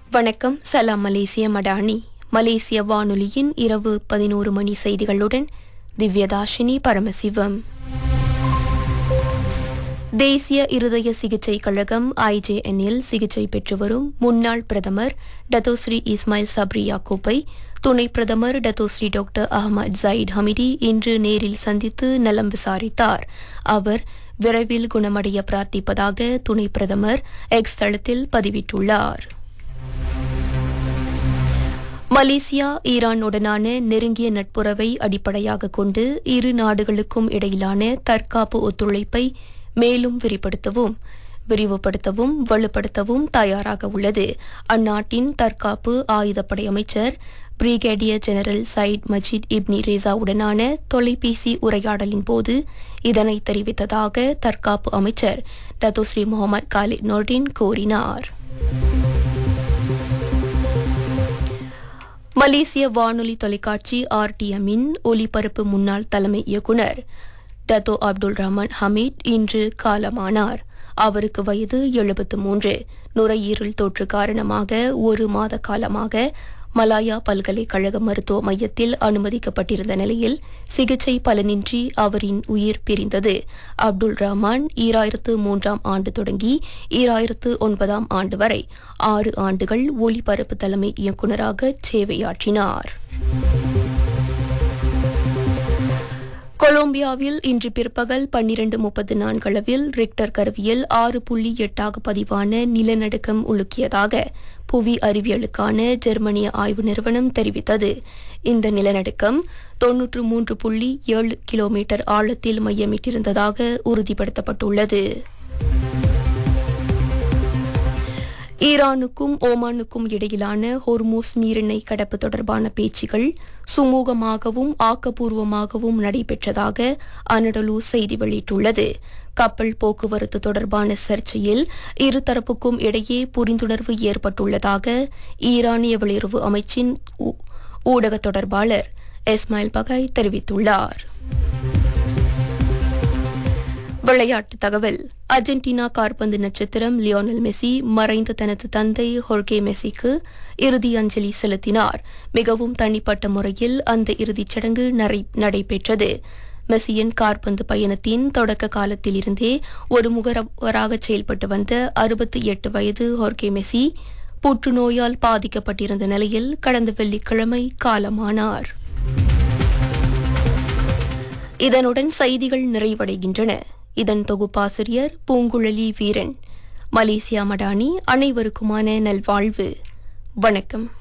வணக்கம் சலாம் மலேசிய மடானி மலேசிய வானொலியின் இரவு பதினோரு மணி செய்திகளுடன் திவ்யதாஷினி பரமசிவம் தேசிய இருதய சிகிச்சை கழகம் ஐஜேஎன்னில் சிகிச்சை பெற்று வரும் முன்னாள் பிரதமர் டத்தோஸ்ரீ இஸ்மாயில் சப்ரி யாக்கூப்பை துணை பிரதமர் Dato Sri doctor Ahmad Zahid Hamidi இன்று நேரில் சந்தித்து நலம் விசாரித்தார் அவர் விரைவில் குணமடைய பிரார்த்திப்பதாக துணை பிரதமர் எக்ஸ் தளத்தில் பதிவிட்டுள்ளார் மலேசியா ஈரானுடனான நெருங்கிய நட்புறவை அடிப்படையாக கொண்டு இரு நாடுகளுக்கும் இடையிலான தற்காப்பு ஒத்துழைப்பை மேலும் விரிப்படுத்தவும் விரிவுபடுத்தவும் வலுப்படுத்தவும் தயாராக உள்ளது அந்நாட்டின் தற்காப்பு ஆயுதப்படை அமைச்சர் பிரிகேடியர் ஜெனரல் சயிட் மஜித் இப்னி ரேசாவுடனான தொலைபேசி உரையாடலின் போது இதனை தெரிவித்ததாக தற்காப்பு அமைச்சர் டத்தோஸ்ரீ முகமது காலித் நோர்டின் கூறினார் மலேசிய வானொலி தொலைக்காட்சி ஆர்டிஎம்மின் ஒலிபரப்பு முன்னாள் தலைமை இயக்குனர் டத்தோ அப்துல் ரஹ்மான் ஹமீத் இன்று காலமானார் அவருக்கு வயது எழுபத்து மூன்று நுரையீரல் தொற்று காரணமாக ஒரு மாத காலமாக மலாயா பல்கலைக்கழக மருத்துவ மையத்தில் அனுமதிக்கப்பட்டிருந்த நிலையில் சிகிச்சை பலனின்றி அவரின் உயிர் பிரிந்தது அப்துல் ரஹ்மான் ஈராயிரத்து மூன்றாம் ஆண்டு தொடங்கி ஈராயிரத்து ஒன்பதாம் ஆண்டு வரை ஆறு ஆண்டுகள் ஒலிபரப்பு தலைமை இயக்குநராக சேவையாற்றினார் கொலம்பியாவில் இன்று பிற்பகல் பன்னிரண்டு முப்பது நான்களவில் ரிக்டர் கருவியில் ஆறு புள்ளி எட்டாக பதிவான நிலநடுக்கம் உலுக்கியதாக புவி அறிவியலுக்கான ஜெர்மனிய ஆய்வு நிறுவனம் தெரிவித்தது இந்த நிலநடுக்கம் தொன்னூற்று மூன்று புள்ளி ஏழு கிலோமீட்டர் ஆழத்தில் மையமிட்டிருந்ததாக உறுதிப்படுத்தப்பட்டுள்ளது ஈரானுக்கும் ஓமானுக்கும் இடையிலான ஹொர்மூஸ் நீரிணை கடப்பு தொடர்பான பேச்சுகள் சுமூகமாகவும் ஆக்கப்பூர்வமாகவும் நடைபெற்றதாக அனடலு செய்தி வெளியிட்டுள்ளது கப்பல் போக்குவரத்து தொடர்பான சர்ச்சையில் இருதரப்புக்கும் இடையே புரிந்துணர்வு ஏற்பட்டுள்ளதாக ஈரானிய வெளியுறவு அமைச்சின் ஊ- ஊடக தொடர்பாளர் எஸ்மாயில் பகாய் தெரிவித்துள்ளார் விளையாட்டு தகவல் அர்ஜென்டினா காற்பந்து நட்சத்திரம் லியோனல் மெஸ்ஸி மறைந்த தனது தந்தை ஹொர்கே மெஸ்ஸிக்கு இறுதி அஞ்சலி செலுத்தினார் மிகவும் தனிப்பட்ட முறையில் அந்த இறுதிச் சடங்கு நரை- நடைபெற்றது மெஸ்ஸியின் காற்பந்து பயணத்தின் தொடக்க காலத்தில் இருந்தே ஒரு முகவராக செயல்பட்டு வந்த அறுபத்தி எட்டு வயது ஹொர்கே மெஸ்ஸி புற்றுநோயால் பாதிக்கப்பட்டிருந்த நிலையில் கடந்த வெள்ளிக்கிழமை காலமானார் இதனுடன் செய்திகள் நிறைவடைகின்றன இதன் தொகுப்பாசிரியர் பூங்குழலி வீரன் மலேசியா மடானி அனைவருக்குமான நல்வாழ்வு வணக்கம்